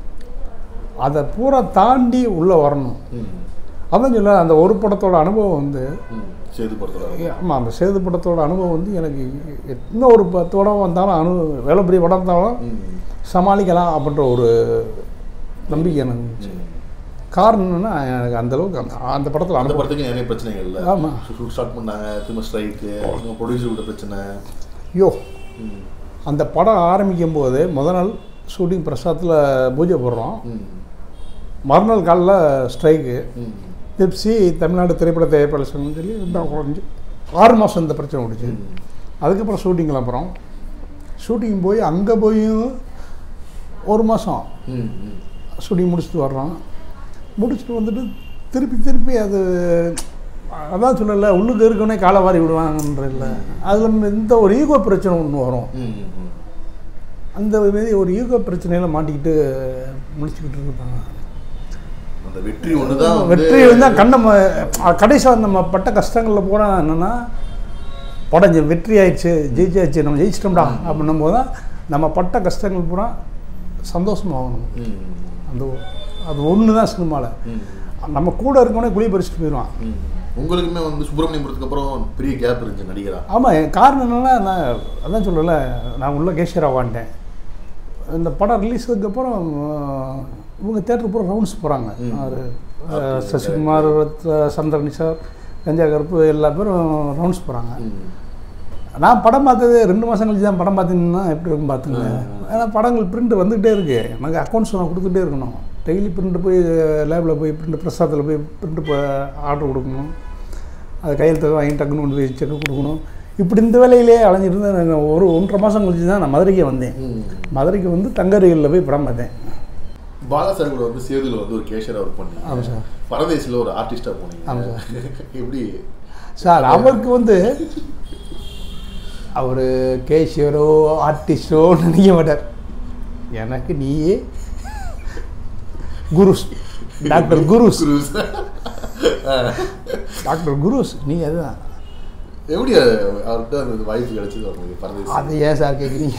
அதை பூரா தாண்டி உள்ளே வரணும் ம். அதான் சொல்ல அந்த ஒரு படத்தோட அனுபவம் வந்து ம். சேது படத்துல ஆமாம் அந்த சேது படத்தோட அனுபவம் வந்து எனக்கு இன்னும் ஒரு பத்து படம் வந்தாலும் அனு எவ்வளோ பெரிய படம் இருந்தாலும் ம். சமாளிக்கலாம் அப்படின்ற ஒரு நம்பிக்கை எனக்கு இருந்துச்சு. ம். காரணம் என்னன்னா எனக்கு அந்த அளவுக்கு அந்த அந்த படத்தில் அந்த அனுபவம் படத்துக்கு நிறைய பிரச்சனைகள் இல்லை ஆமா. ஷூட் ஸ்டார்ட் பண்ணாங்க திரும்ப ஸ்ட்ரைக்கு ப்ரொடியூசர் விட பிரச்சனை ஐயோ ம். அந்த படம் ஆரம்பிக்கும் போது முத நாள் ஷூட்டிங் பிரசாத்தில் பூஜை போடுறோம் ம். மறுநாள் காலைல ஸ்ட்ரைக்கு ம். பெப்சி தமிழ்நாடு திரைப்பட தயாரிப்பாளர் சங்கம்னு சொல்லி இந்த குறைஞ்சி ஆறு மாதம் இந்த பிரச்சனை முடிச்சு ம். அதுக்கப்புறம் ஷூட்டிங் கிளம்புறோம் ஷூட்டிங் போய் அங்கே போயும் ஒரு மாதம் ம். ம். ஷூட்டிங் முடிச்சுட்டு வர்றோம் முடிச்சுட்டு வந்துட்டு திருப்பி திருப்பி அது அதான் சொல்லல உள்ளுக்கு இருக்கவனே காலை வாரி விடுவாங்கன்ற இல்லை அதில் இந்த ஒரு ஈகோ பிரச்சனை ஒன்று வரும் ம். ம். அந்த மாரி ஒரு ஈகோ பிரச்சனையில் மாட்டிக்கிட்டு முடிச்சுக்கிட்டு இருப்பாங்க அந்த வெற்றி ஒண்ணுதான் வந்து வெற்றி வந்து கண்ணை கடைசியாக நம்ம பட்ட கஷ்டங்களில் போனா என்னென்னா படம் ஜெ- வெற்றி ஆயிடுச்சு ஜெயிச்சாச்சு நம்ம ஜெயிச்சிட்டோம்டா அப்படின்னும் போது தான் நம்ம பட்ட கஷ்டங்கள் பூரா சந்தோஷமாகணும் ம். அந்த ஒ- அது ஒன்று தான் சினிமாவில் ம். நம்ம கூட இருக்கவனே குழி பறிச்சுட்டு போயிடுவான் ம். உங்களுக்குமே வந்து சுப்பிரமணியபுரத்துக்கு அப்புறம் பெரிய கேப் இருந்துச்சு நடிகரா ஆமாம் என் காரணம் என்னன்னா நான் அதான் சொல்லல நான் உள்ள கேஷியராக வாண்டேன் இந்த படம் ரிலீஸுக்கு அப்புறம் அஹ், இவங்க தேட்டருக்கு பூரா ரவுண்ட்ஸ் போகிறாங்க ம். அவர் சசிகுமார் ரத்- சந்திரன் சார் கஞ்சா கருப்பு எல்லா பேரும் ரவுண்ட்ஸ் போகிறாங்க ம். நான் படம் பார்த்தது ரெண்டு மாதம் கழிச்சு தான் படம் பார்த்தீங்கன்னா எப்படி இருக்கும் பார்த்துங்க ஏன்னா படங்கள் பிரிண்ட் வந்துக்கிட்டே இருக்குது எனக்கு அக்கௌண்ட்ஸ் நான் கொடுத்துட்டே இருக்கணும் டெய்லி பிரிண்ட் போய் லேபில் போய் பிரிண்ட் பிரசாதத்தில் போய் பிரிண்ட் ஆர்டர் கொடுக்கணும் அது கையெழுத்து வாங்கி டக்குன்னு கொண்டு போய் செக் கொடுக்கணும் இப்படி இந்த வேலையிலே அலைஞ்சிட்டு இருந்து நான் ஒரு ஒன்றரை மாதம் கழிச்சு தான் நான் மதுரைக்கே வந்தேன் ம். மதுரைக்கு வந்து தங்கரைகளில் போய் படம் பார்த்தேன் பாலா சார் கூட வந்து சேதுல வந்து ஒரு கேஷரா ஒர்க் பண்ணீங்க ஆமாம் சார் பரதேசில ஒரு ஆர்டிஸ்டா போனீங்க ஆமா எப்படி சார் அவருக்கு வந்து அவர் கேஷியரோ ஆர்டிஸ்டோ நினைக்க மாட்டார் எனக்கு நீயே குருஸ் டாக்டர் குருஸ் குருஸ். டாக்டர் குருஸ் நீ அதுதான் எப்படி அவர்கிட்ட அந்த வாய்ப்பு கிடைச்சது உங்களுக்கு பரதேசி அது ஏன் சார் கேட்குறீங்க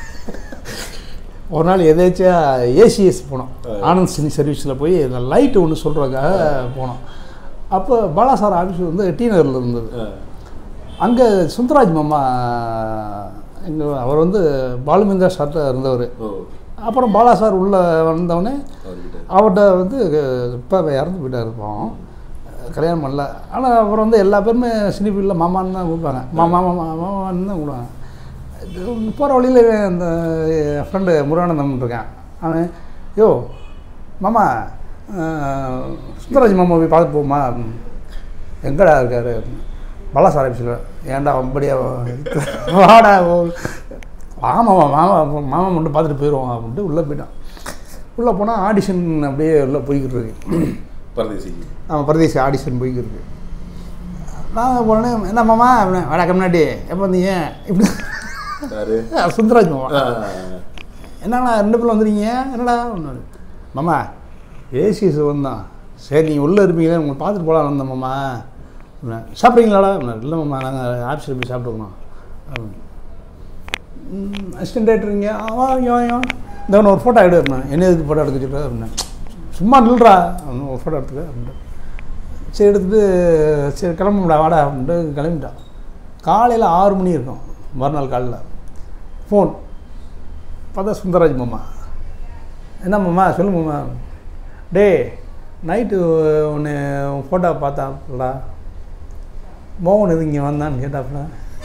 ஒரு நாள் எதேச்சா ஏசிஎஸ் போனோம் ஆனந்த் சினி சர்வீஸில் போய் இந்த லைட்டு ஒன்று சொல்கிறதுக்காக போனோம் அப்போ பாலா சார் ஆஃபீஸ் வந்து டி நகரில் இருந்தது ஆ. அங்கே சுந்தராஜ் மாமா எங்க அவர் வந்து பாலுமேந்திரா சார்ட்ட இருந்தவர் ஓ அப்புறம் பாலா சார் உள்ளே வந்தவொடனே அவர்கிட்ட அவர்கிட்ட வந்து இப்போ இறந்து போயிட்டார் இருப்போம் கல்யாணம் பண்ணல ஆனால் அவர் வந்து எல்லா பேருமே சினி ஃபீல்டில் மாமான்னு தான் கூப்பிடுவாங்க மாமா மாமா மாமான்னு தான் கூப்பிடுவாங்க போகிற வழியில் அந்த ஃப்ரெண்டு முருகானந்தம் இருக்கான் அவன் யோ மாமா அஹ், சுந்தரராஜ் மாமா போய் பார்த்துட்டு போமா எங்கடா இருக்காரு பாலா சார் ஆஃபீஸில் ஏன்டா அப்படியே வாடா ஆமாம் மாமா மாமா மட்டும் பார்த்துட்டு போயிடுவோம் அப்படின்ட்டு உள்ளே போயிட்டான் உள்ளே போனால் ஆடிஷன் அப்படியே உள்ளே போய்கிட்டு இருக்கு பரதேசிக்கு அவன் பரதேசி ஆடிஷன் போய்கிட்டு இருக்கு நான் உடனே என்ன மாமா அப்படின்னேன் வாடா கம்னாடி எப்போ வந்தீங்க இப்படி யாரு சுந்தராஜ் மாமா ஆ. என்னண்ணா ரெண்டு பேரும் வந்துருக்கீங்க என்னடா ஒன்று மாமா ஏசிஎஸ் வந்தான் சரி நீங்கள் உள்ளே இருப்பீங்களே உங்களை பார்த்துட்டு போகலாம் வந்தேன் மாமா அப்படின்னேன். சாப்பிட்றீங்களாடா அப்படின்னாரு. இல்லை மாமா நாங்கள் ஆஃபீஸில் போய் சாப்பிட்டுக்கணும் அசிஸ்டன்ட் டேரக்டருங்க அவன் இவன் இந்த ஒரு ஃபோட்டோ எடு அப்படின்னா என்ன எதுக்கு ஃபோட்டோ எடுக்க சொல்கிற அப்படின்னா சும்மா நில்றா அப்படின்னு ஒரு ஃபோட்டோ எடுத்துக்க அப்படின்ட்டு சரி எடுத்துகிட்டு சரி கிளம்புடா வாடா அப்படின்ட்டு கிளம்பிட்டான் காலையில் ஆறு மணி இருக்கும் மறுநாள் காலையில் ஃபோன் பார்த்தா சுந்தரராஜ் மாமா என்ன மாமா சொல்லு மாமா டே நைட்டு ஒன்று ஃபோட்டோ பார்த்தாப்புல மோகன் இது இங்கே வந்தான்னு கேட்டாப்புல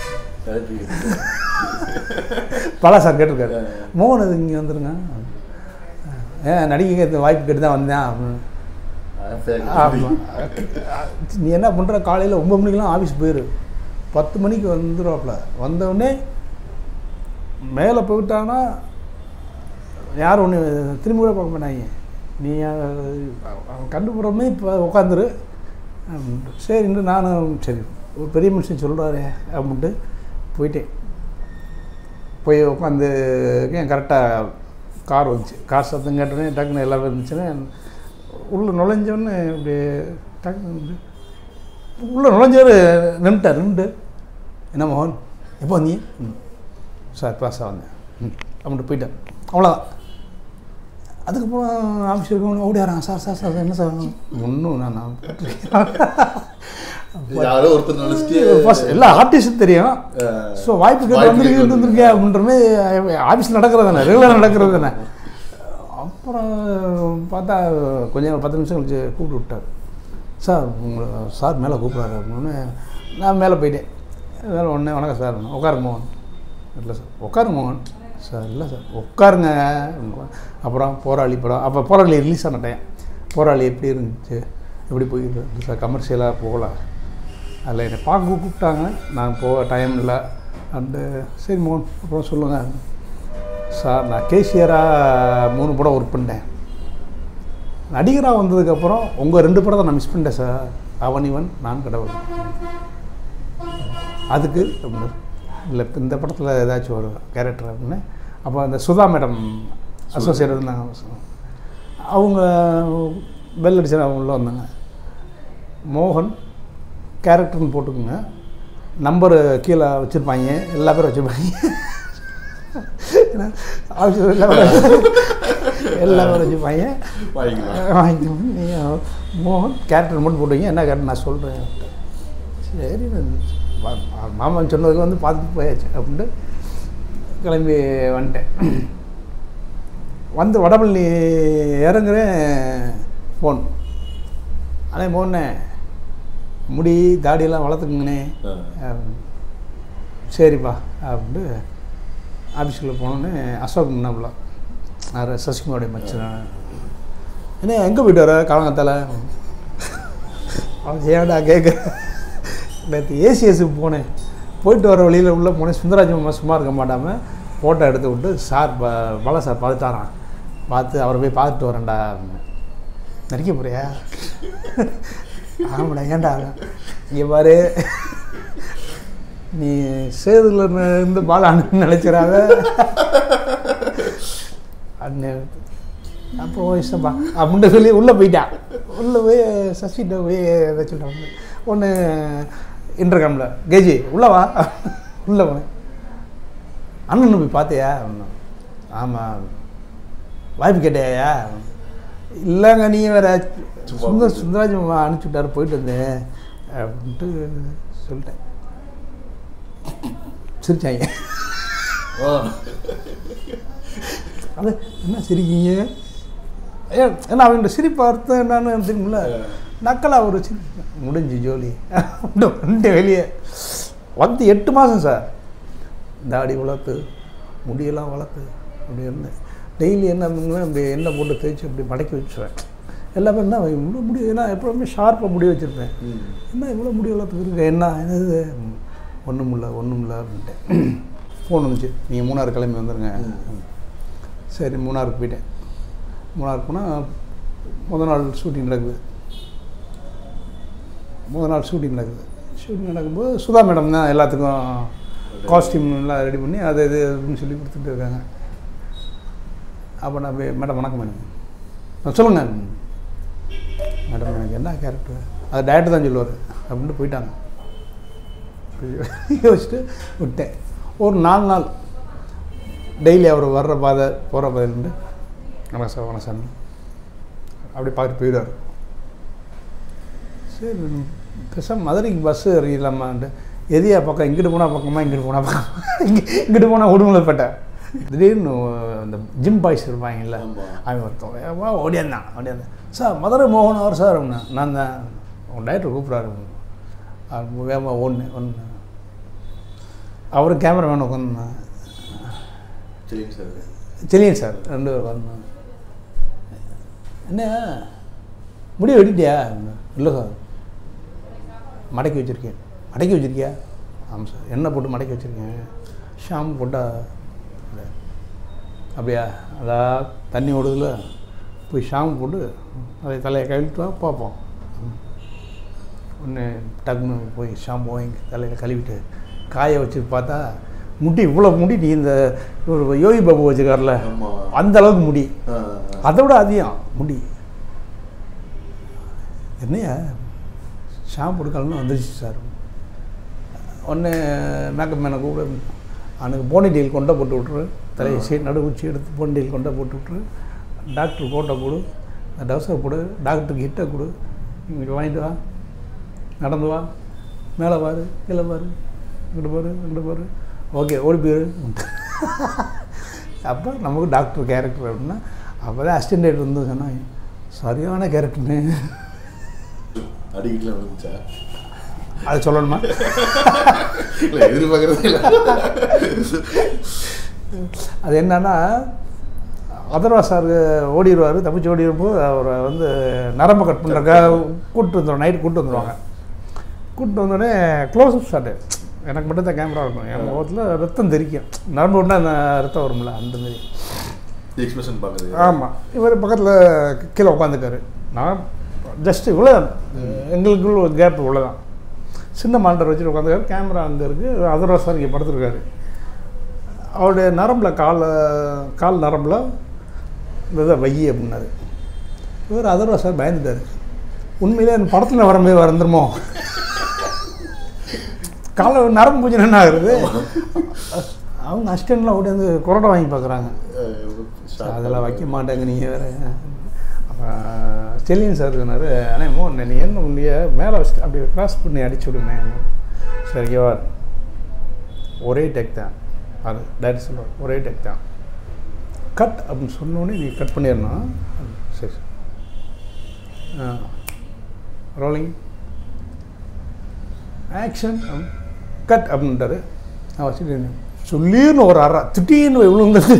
பலா சார் கேட்டிருக்காரு மோகன் இது இங்கே வந்துருங்க ஏன் நடிகை வாய்ப்பு கேட்டு தான் வந்தேன் அப்படின்னு ஆமாம் நீ என்ன பண்ணுற காலையில் ஒம்பது மணிக்கெலாம் ஆஃபீஸ் போயிரு பத்து மணிக்கு வந்துடுவாப்புல வந்தவுடனே மேலே போயிட்டானா யாரும் ஒன்று திரும்பி கூட பார்க்க மாட்டாங்க நீ அஹ், அவன் கண்டுபுறமே இப்போ உட்காந்துரு அப்படின்ட்டு சரின்ட்டு நானும் சரி ஒரு பெரிய மனுஷன் சொல்கிறாரே அப்படின்ட்டு போயிட்டேன் போய் உட்காந்து கரெக்டாக கார் வந்துச்சு கார் சத்தம் கேட்டோடனே டக்குன்னு எல்லாமே இருந்துச்சுன்னா உள்ளே நுழைஞ்சோடனே இப்படி டக்குன்னு உள்ளே நுழைஞ்சவர் நின்றுட்டார் நின்றுட்டு என்ன மோகன் எப்போ வந்தீங்க ம் சார் பாஸாக வந்தேன் ம் அப்படின்ட்டு போயிட்டேன் அவ்வளோதான் அதுக்கப்புறம் ஆஃபீஸ் இருக்கவங்க ஓடியாரான் சார் சார் சார் என்ன சார் ஒன்றும் நான் நான் யாரோ ஒருத்தர் நினைச்சிட்டு ஃபர்ஸ்ட் எல்லா ஆர்டிஸ்டும் தெரியும் ஸோ வாய்ப்பு கேட்டு வாய்ப்பு வந்திருக்கு கேட்டு வந்திருக்கேன் அப்படின்ற மாதிரி ஆஃபீஸில் நடக்கிறது தானே ரெகுலராக நடக்கிறது தானே அப்புறம் பார்த்தா கொஞ்சம் பத்து நிமிஷம் கழிச்சு கூப்பிட்டு விட்டார் சார் உங்களை சார் மேலே கூப்பிட்றாரு அப்படின்னு நான் மேலே போயிட்டேன் மேலே உடனே வணக்கம் சார் உட்காருங்க மோகன் இல்லை சார் உட்காருங்க மோகன் சார் இல்லை சார் உட்காருங்க அப்புறம் போராளி படம் அப்போ போராளி ரிலீஸ் ஆன டைம் போராளி எப்படி இருந்துச்சு எப்படி போயிருக்கு சார் கமர்ஷியலாக போகலாம் அதில் என்னை பார்க்க கூப்பிட்டாங்க நான் போக டைம் இல்லை அண்டு சரி மோகன் அப்புறம் சொல்லுங்கள் சார் நான் கேசியராக மூணு படம் ஒர்க் பண்ணிட்டேன் நடிகராக வந்ததுக்கப்புறம் உங்கள் ரெண்டு படத்தை நான் மிஸ் பண்ணிட்டேன் சார் அவன் இவன் நான் கடவுள் அதுக்கு அப்படின்னு இல்லை இப்ப இந்த படத்தில் ஏதாச்சும் ஒரு கேரக்டர் அப்படின்னு அப்போ அந்த சுதா மேடம் அசோசியேட் இருந்தாங்க அவங்க பெல் அடிச்சு அவங்க உள்ள வந்தாங்க மோகன் கேரக்டர்னு போட்டுக்கோங்க நம்பரு கீழே வச்சுருப்பாங்க எல்லா பேரும் வச்சுருப்பாங்க ஏன்னா ஆஃபீஸில் எல்லா பேரும் எல்லா பேரும் வச்சுருப்பாங்க வாங்கிக்கலாம் வாங்கிக்கணும் நீங்கள் மோகன் கேரக்டர் மட்டும் போட்டுங்க என்ன கேரக்டர் நான் சொல்கிறேன் சரி நான் வா- மா- மாமன் சொன்னதுக்கு வந்து பார்த்துட்டு போயாச்சு அப்படின்ட்டு கிளம்பி வந்துட்டேன் வந்து வடபழனி இறங்குறேன் ஃபோன் அண்ணே போனே முடி தாடியெல்லாம் வளர்த்துக்குங்கண்ணே அப்படின்னு. சரிப்பா அப்படின்ட்டு ஆஃபீஸுக்குள்ளே போனோன்னே அசோக் முன்னாப்புல யார் சசிகுமாரோடைய மச்சான் என்ன எங்கே போயிட்டு வர காலங்கத்தால் அவன் ஏன்டா கேட்க நேற்று ஏசிஎஸ்க்கு போனேன் போயிட்டு வர வழியில் உள்ளே போனேன் சுந்தராஜ் மாமா சும்மா இருக்க மாட்டாமல் ஃபோட்டோ எடுத்து விட்டு சார் ப பல சார் பார்த்துட்டாரான் பார்த்து அவரை போய் பார்த்துட்டு வரேன்டா அப்படின்னு. நடிக்க போறியா ஆமாடா ஏன்டா இங்கே பாரு நீ சேதுல இருந்து பாலான்னு நினைச்சிடாத அண்ணன் அப்புறம் இஷ்டப்பா அப்படின்ட்டு சொல்லி உள்ளே போயிட்டான் உள்ளே போய் சசிகிட்ட போய் வச்சுட்டான் ஒன்று இன்டர்காமில் கேஜி உள்ளே வா உள்ளே போனேன் அண்ணன் போய் பார்த்தியா ஆமாம் வாய்ப்பு கேட்டியா இல்லைங்க நீ வேற சுந்தர் சுந்தராஜ் மாமா அனுப்பிச்சி விட்டாரு போயிட்டு வந்தேன் அப்படின்ட்டு சொல்லிட்டேன் சிரிச்சாங்க அது என்ன சிரிக்கீங்க ஏ ஏன்னா அவங்க சிரிப்பு அர்த்தம் என்னன்னு தெரியுமில்ல நக்கலாக ஒரு சிரிப்பு முடிஞ்சு ஜோலி வந்து வெளியே வந்து எட்டு மாதம் சார் தாடி வளர்த்து முடியெல்லாம் வளர்த்து அப்படி இருந்தேன் டெய்லி என்ன பண்ணுவேன் அப்படி எண்ணெய் போட்டு தேய்ச்சி அப்படி மடக்கி வச்சுருவேன் எல்லாமே என்ன இவ்வளோ முடி ஏன்னா எப்பவுமே ஷார்ப்பாக முடி வச்சுருப்பேன் என்ன இவ்வளோ முடி வளர்த்துக்கு என்ன என்னது ஒன்றும் இல்லை ஒன்றும் இல்லை அப்படின்ட்டு ஃபோன் வந்துச்சு நீங்கள் மூணாறு கிளம்பி வந்துடுங்க சரி மூணாருக்கு போயிட்டேன் மூணாருக்கு போனால் முத நாள் ஷூட்டிங் நடக்குது முத நாள் ஷூட்டிங் நடக்குது ஷூட்டிங் நடக்கும்போது சுதா மேடம் தான் எல்லாத்துக்கும் காஸ்டியூம் எல்லாம் ரெடி பண்ணி அது இது அப்படின்னு சொல்லி கொடுத்துட்டு இருக்காங்க அப்போ நான் போய் மேடம் வணக்கம் மேடம் நான் சொல்லுங்கள் மேடம் எனக்கு என்ன கேரக்டர் அது டேரக்டர் தான் சொல்லுவார் அப்படின்ட்டு போயிட்டாங்க யோசிச்சுட்டு விட்டேன் ஒரு நாலு நாள் டெய்லி அவர் வர்ற பாதை போகிற பாதையிலேருந்து வணக்கம் சார் வணக்கம் சார் அப்படி பார்த்துட்டு போயிடுவார் சரி பேசாம மதுரைக்கு பஸ்ஸு இறங்கிடலாமான்ட்டு எதியா பக்கம் இங்கிட்டு போனால் பக்கமா இங்கிட்டு போனால் பக்கம் இங்கே இங்கிட்டு போனால் உடுமலைப்பேட்டை திடீர்னு இந்த ஜிம் பாய்ஸ் இருப்பாங்கல்ல ஆமா. அவன் ஒருத்தன் வா ஓடியாந்தான் ஓடியாந்தான் சார் மதுரை மோகன் அவர் சார் அப்படின்னா நான் தான் உன் டைரக்டர் கூப்பிட்றாரு அவர் வேகமாக ஒன்று ஒன்று அவரும் கேமராமேன் உட்காந்துருந்தான் சரி சார் செலியன் சார் ரெண்டு பேர் வரணும் என்ன முடிய வெட்டிட்டியா இல்லை சார் மடக்கி வச்சுருக்கேன் மடக்கி வச்சுருக்கியா ஆமாம் சார் எண்ணெய் போட்டு மடக்கி வச்சுருக்கேன் ஷாம்பு போட்டா இல்ல. அப்படியா அதான் தண்ணி ஓடுதுல போய் ஷாம்பு போட்டு அதை தலையை கழுவிட்டு வா பார்ப்போம் ஒன்று டக்குன்னு போய் ஷாம்பு வாங்கி தலையில் கழுவிட்டு காய வச்சு பார்த்தா முடி இவ்வளோ முடி நீ இந்த ஒரு யோகி பாபு வச்சுக்கார்ல ஆமா. அந்த அளவுக்கு முடி அதை விட அதிகம் முடி என்னையா ஷாம்பு எடுக்கலன்னு வந்துருச்சு சார் ஒன்று மேக்கப் மேனை கூட அவனுக்கு போனி டீல் கொண்டை போட்டு விட்ரு தலையை சீ நடுவுச்சி எடுத்து போனி டீல் கொண்டை போட்டு விட்ரு டாக்டர் கோட்டை கொடு டவுசர் கொடு டாக்டருக்கு ஹிட்டை கொடு இங்கிட்டு வாங்கிட்டு வா நடந்து வா மேலே பாரு கீழே பாரு இங்கிட்டு பாரு இங்கிட்டு பாரு ஓகே ஓடி போயிரு அப்போ நமக்கு டாக்டர் கேரக்டர் அப்படின்னா அப்போ தான் அசிஸ்டன்ட் இருந்து சொன்னாங்க சரியான கேரக்டர்னு அடிக்கல வந்துச்சா அது சொல்லணுமா இல்லை எதிர்பார்க்கறதே இல்லை அது என்னன்னா அதர்வா சார் ஓடிடுவார் தப்பிச்சு ஓடிடும்போது அவரை வந்து நரம்பு கட் பண்ணுறக்காக கூப்பிட்டு வந்துடுவோம் நைட்டு கூப்பிட்டு வந்துடுவாங்க கூப்பிட்டு வந்தோடனே க்ளோஸ் அப் ஷாட்டு எனக்கு மட்டும் தான் கேமரா இருக்கும் என் முகத்தில் ரத்தம் தெரிக்கும் நரம்பு விட்டா அந்த ரத்தம் வரும்ல அந்த மாதிரி எக்ஸ்பிரஷன் பார்க்குறது ஆமாம் இவர் பக்கத்தில் கீழே உட்காந்துக்காரு நான் ஜஸ்ட் இவ்வளோ எங்களுக்குள்ள ஒரு கேப் இவ்வளோதான் சின்ன மாண்டர் வச்சுட்டு உட்காந்துக்காரு கேமரா அங்கே இருக்குது அதர்வா சார் இங்கே படுத்துருக்காரு அவருடைய நரம்பில் கால் கால் நரம்பில் இந்த இதை வை அப்படின்னாரு இவர் அதர்வா சார் பயந்துட்டார் உண்மையிலே அந்த படத்தில் வர மாதிரி வந்துருமோ காலை நரம்பு கொஞ்சம் என்ன ஆகுறது அவங்க அசிஸ்டண்ட்லாம் ஓடி வந்து குரட்டை வாங்கி பார்க்குறாங்க அதெல்லாம் வைக்க மாட்டாங்க நீங்கள் வேறு ஸ்டெலியன் சார் சொன்னார் அண்ணே மோ நீ என்ன முடிய மேலே வச்சுட்டு அப்படியே கிராஸ் பண்ணி அடிச்சு விடுங்க சரி கேவார் ஒரே டெக் தான் அது டைரக்ட் சொல்லுவார் ஒரே டெக் தான் கட் அப்படின்னு சொன்னோடனே நீ கட் பண்ணிடணும் சரி ரோலிங் ஆக்ஷன் கட் அப்படின்ட்டாரு நான் வச்சுட்டு சொல்லின்னு ஒரு அறா திட்டின்னு இவ்வளோ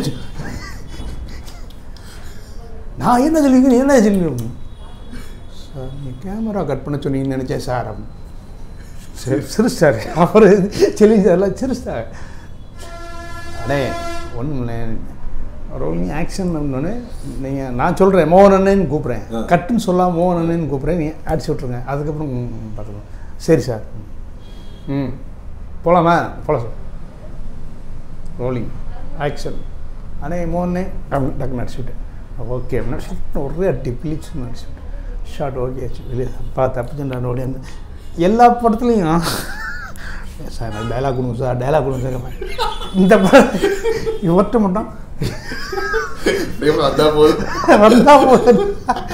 நான் என்ன சொல்லிங்க நீ என்ன சொல்லி சார் நீ கேமரா கட் பண்ண சொன்னீங்கன்னு நினச்சேன் சார் அப்படின்னு சரி சிரிச்சிட்டாரு அவர் சொல்லி சார்லாம் சிரிச்சிட்டாரு அடே ஒன்றும் இல்லை ரோலிங் ஆக்ஷன் அப்படின்னோடனே நீங்கள் நான் சொல்கிறேன் மோகன் அண்ணன்னு கூப்பிட்றேன் ஆ. கட்டுன்னு சொல்லாம மோகன் அண்ணன்னு கூப்பிட்றேன் நீ அடிச்சு விட்ருங்க அதுக்கப்புறம் பார்த்துக்கலாம் சரி சார் ம் போகலாமா போகலாம் சார் ரோலிங் ஆக்ஷன் அண்ணே மோகனே அப்படின்னு டக்குன்னு அடிச்சுவிட்டேன் ஓகே அப்படின்னா ஷிஃப்ட் ஒரே அடி பிளிச்சுன்னு அடிச்சுவிட்டேன் ஷார்ட் ஓகே ஆச்சு வெளியே பார்த்து அப்போ ஓடி வந்து எல்லா படத்துலையும் சார் நான் டைலாக் கொடுங்க சார் டைலாக் கொடுங்க சார் கேட்பேன். இந்த படம் இவர்கிட்ட மட்டும் வந்தா போதும் வந்தா போதும்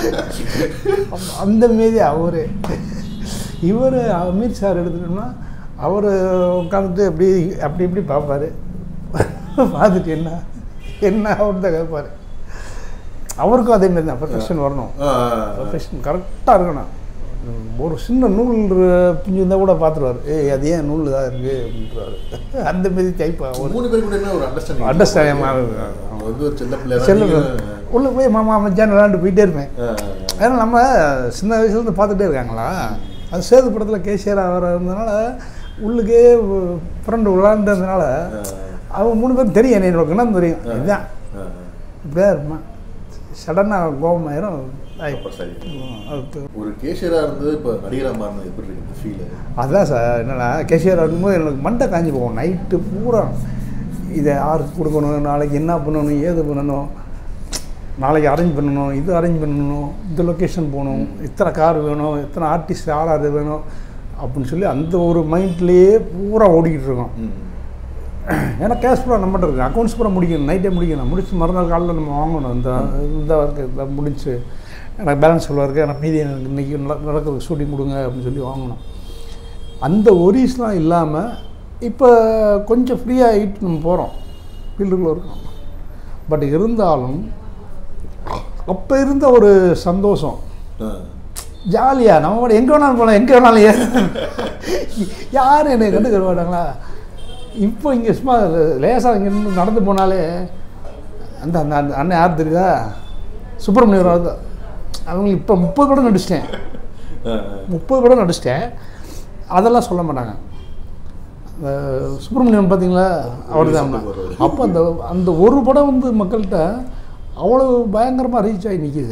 அந்த மாரி அவரு இவர் அமீர் சார் எடுத்துட்டோம்னா அவர் உட்காந்துட்டு அப்படி அப்படி இப்படி பார்ப்பாரு பார்த்துட்டு என்ன என்ன அவர் தான் கேட்பாரு அவருக்கும் அதே மாதிரி தான் ப்ரொஃபஷன் வரணும் ப்ரொஃபஷன் கரெக்டாக இருக்கணும் ஒரு சின்ன நூல் பிஞ்சு இருந்தால் கூட பார்த்துருவார் ஏய் அது ஏன் நூல் தான் இருக்குது அப்படின்றாரு அந்த மாரி டைப் அவர் மூணு பேர் கூட என்ன ஒரு அண்டர்ஸ்டாண்டிங் Understanding ஆ அவங்க வந்து ஒரு செல்ல பிள்ளை செல்ல உள்ளே போய் மாமா மச்சான் விளாண்டு போயிட்டே இருப்பேன் ஏன்னா நம்ம சின்ன வயசுலேருந்து பார்த்துட்டே இருக்காங்களா அது சேது படத்தில் கேசியர் அவர் இருந்ததுனால உள்ளுக்கே ஃப்ரெண்டு விளாண்டதுனால அவங்க மூணு பேரும் தெரியும் என்னோட குணம் தெரியும் இதுதான் இப்படிதான் இருப்பேன் சடனாக கோபமாயிரும் அப்ப சரி அது ஒரு கேஷியரா இருந்து இப்ப நடிகரா மாறினது எப்படி இருக்கு இந்த ஃபீல் அதுதான் சார் என்னென்னா கேஷியர் இருக்கும்போது எனக்கு மண்டை காஞ்சி போகும் நைட்டு பூரா இதை யாருக்கு கொடுக்கணும் நாளைக்கு என்ன பண்ணணும் ஏது பண்ணணும் நாளைக்கு அரேஞ்ச் பண்ணணும் இது அரேஞ்ச் பண்ணணும் இந்த லொக்கேஷன் போகணும் இத்தனை கார் வேணும் இத்தனை ஆர்டிஸ்ட் ஆள் அது வேணும் அப்படின்னு சொல்லி அந்த ஒரு மைண்ட்லேயே பூரா ஓடிக்கிட்டு இருக்கோம் ஏன்னா கேஷ் பூரா நம்மகிட்ட இருக்குது அக்கௌண்ட்ஸ் பூரா முடிக்கணும் நைட்டே முடிக்கணும் முடிச்சு மறுநாள் காலையில் நம்ம வாங்கணும் இந்த இந்த ஒர்க்கு இந்த முடிச்சு எனக்கு பேலன்ஸ் சொல்ல இருக்கு எனக்கு மீதி எனக்கு இன்றைக்கி நடக்கிறது ஷூட்டிங் கொடுங்க அப்படின்னு சொல்லி வாங்கணும் அந்த ஒரிஸ்லாம் இல்லாமல் இப்போ கொஞ்சம் ஃப்ரீயாக ஆகிட்டு நம்ம போகிறோம் ஃபீல்டுக்குள்ளே இருக்கும் பட் இருந்தாலும் அப்போ இருந்த ஒரு சந்தோஷம் ஜாலியாக நம்ம கூட எங்கே வேணாலும் போகலாம் எங்கே வேணாலும் ஏற யாரும் என்னை கண்டுக்க மாட்டாங்களா இப்போ இங்கே சும்மா லேசாக இங்கே நின்னு நடந்து போனாலே அந்த அந்த அந்த அண்ணன் யார் தெரியுதா சுப்பிரமணியம் ராவ் தான். அவங்க இப்போ முப்பது படம் நடிச்சிட்டேன் முப்பது படம் நடிச்சிட்டேன் அதெல்லாம் சொல்ல மாட்டாங்க அந்த சுப்பிரமணியம் பார்த்தீங்களா அவர் தான் அப்போ அந்த அந்த ஒரு படம் வந்து மக்கள்கிட்ட அவ்வளோ பயங்கரமாக ரீச் ஆகி நிற்கிது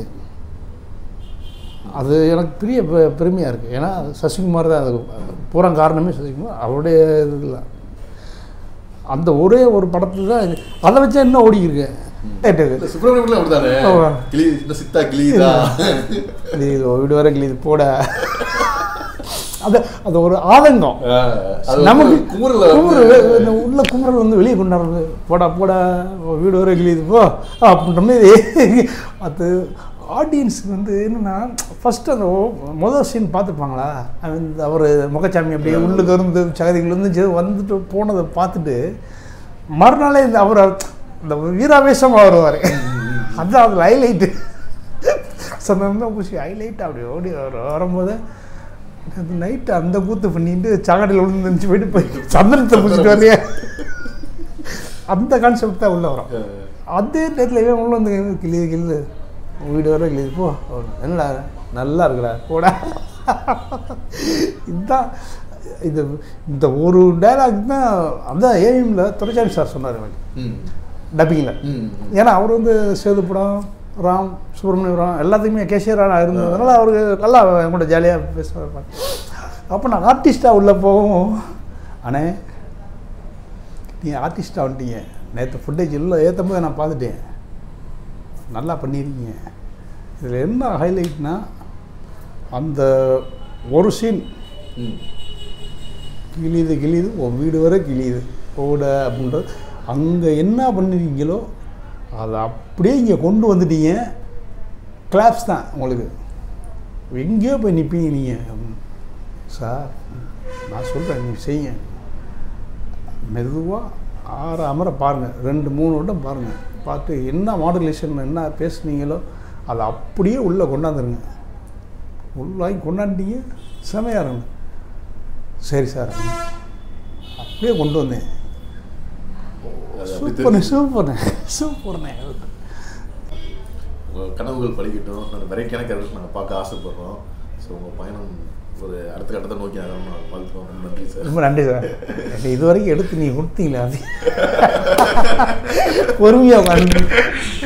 அது எனக்கு பெரிய பெ- பெருமையாக இருக்குது ஏன்னா சசிகுமார் தான் அது பூரா காரணமே சசிகுமார் அவருடைய இதில் அந்த ஒரே ஒரு படத்தில் தான் இது- அதை வச்சா இன்னும் ஓடிக்கிருக்கு கேட்டு சுப்பிரமணியம் அப்படிதானே ஆமா. கிளி இந்த சித்தா கிளிதா இது வீடு வர இது போட அது அது ஒரு ஆதங்கம் நமக்கு குமுறல குமுறல் இந்த உள்ள குமுறல் வந்து வெளியே கொண்டாடுறது போடா போடா வீடு வர கிளியுது போ அப்படின்ற மாதிரி அது ஆடியன்ஸுக்கு வந்து என்னென்னா ஃபஸ்ட்டு அந்த ஓ- முதல் சீன் பார்த்துருப்பாங்களா அந்த அவர் முகச்சாமி அப்படியே உள்ளுக்கு இருந்து சகதிகள் இருந்து வந்துட்டு போனதை பார்த்துட்டு மறுநாளே இந்த அவர் இந்த வீராவேசமாக வருவார் அதுதான் அதில் ஹைலைட்டு சொன்ன பூசி ஹைலைட் அப்படி ஓடி வர வரும்போது அந்த நைட்டு அந்த கூத்து பண்ணிட்டு சாக்கடையில் விழுந்து நினச்சி போயிட்டு போய் சந்தனத்தை பூசிட்டு வரலையே அந்த கான்செப்ட் தான் உள்ள வரும் அதே நேரத்தில் இவன் உள்ள வந்து கிளி கிளி வீடு வர கிளி போ அப்படின்னு. என்னடா நல்லா இருக்குடா போடா இதுதான் இது இந்த ஒரு டைலாக் தான் அதான் ஏஎம்ல துரைசாமி சார் சொன்னார் எனக்கு டப்பிங்கில் ஏன்னா அவர் வந்து சேதுப்படம் ராம் சுப்பிரமணியம் ராம் எல்லாத்துக்குமே கேசியராக இருந்ததுனால அவருக்கு நல்லா என் கூட ஜாலியாக பேசுவார் அப்போ நான் ஆர்டிஸ்ட்டாக உள்ளே போகவும் அண்ணே நீங்கள் ஆர்டிஸ்ட்டாக வந்துட்டீங்க நேற்று ஃபுட்டேஜ் இல்லை ஏற்றும் போது நான் பார்த்துட்டேன் நல்லா பண்ணியிருக்கீங்க இதில் என்ன ஹைலைட்னா அந்த ஒரு சீன் கிழியுது கிழியுது உன் வீடு வரை கிழியுது போட அப்படின்றது அங்கே என்ன பண்ணிருக்கீங்களோ அதை அப்படியே இங்கே கொண்டு வந்துட்டீங்க கிளாப்ஸ் தான் உங்களுக்கு எங்கேயோ போய் நிற்பீங்க நீங்கள் சார் நான் சொல்கிறேன் நீ செய்யுங்க மெதுவாக ஆற அமர பாருங்கள் ரெண்டு மூணு வட்டம் பாருங்கள் பார்த்து என்ன மாடுலேஷன் என்ன பேசுனீங்களோ அதை அப்படியே உள்ளே கொண்டாந்துருங்க உள்ளாகி கொண்டாண்டிங்க செமையாக இருங்க சரி சார் அப்படியே கொண்டு வந்தேன் சூப்பர்ண்ணே சூப்பர்ண்ணே சூப்பர்ண்ணே உங்கள் கனவுகள் படிக்கட்டும் அந்த வெரைட்டியான கேரக்டர் நாங்கள் பார்க்க ஆசைப்படுறோம் ஸோ உங்கள் பயணம் ஒரு அடுத்த கட்டத்தை நோக்கி நகரணும் வாழ்த்துறோம் ரொம்ப நன்றி சார் ரொம்ப நன்றி சார் எனக்கு இது வரைக்கும் எடுத்து நீங்கள் கொடுத்தீங்களே அது பொறுமையாக உட்காந்து